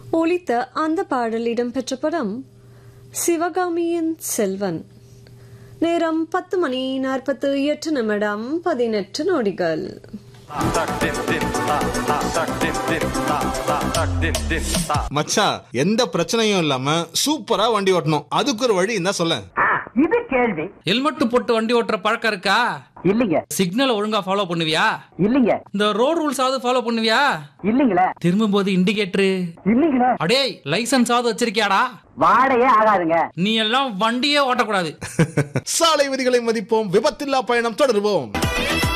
ஒலித்த அந்த பாடல் இடம்பெற்ற படம் சிவகாமியின் செல்வன் நேரம் பத்து மணி நாற்பத்து எட்டு நிமிடம் பதினெட்டு நொடிகள் மச்சான் எந்த பிரச்சனையும் இல்லாம சூப்பரா வண்டி ஓட்டணும் அதுக்கு ஒரு வழி இருந்தா சொல்ல இது கேள்வி ஹெல்மெட் போட்டு வண்டி ஓட்டுற பழக்கம் இருக்கா இல்லைங்க சிக்னலை ஒழுங்கா ஃபாலோ பண்ணுவியா இல்லைங்க இந்த ரோட் ரூல்ஸாவது ஃபாலோ பண்ணுவியா இல்லைங்களே திரும்பும் போது இண்டிகேட்டரு இல்லைங்களே அடேய் லைசன்ஸாவது வச்சிருக்கியாடா வாடையே ஆகாதுங்க நீ எல்லாம் வண்டியே ஓட்டக்கூடாது சாலை விதிகளை மதிப்போம் விபத்தில்லா பயணம் தொடருவோம்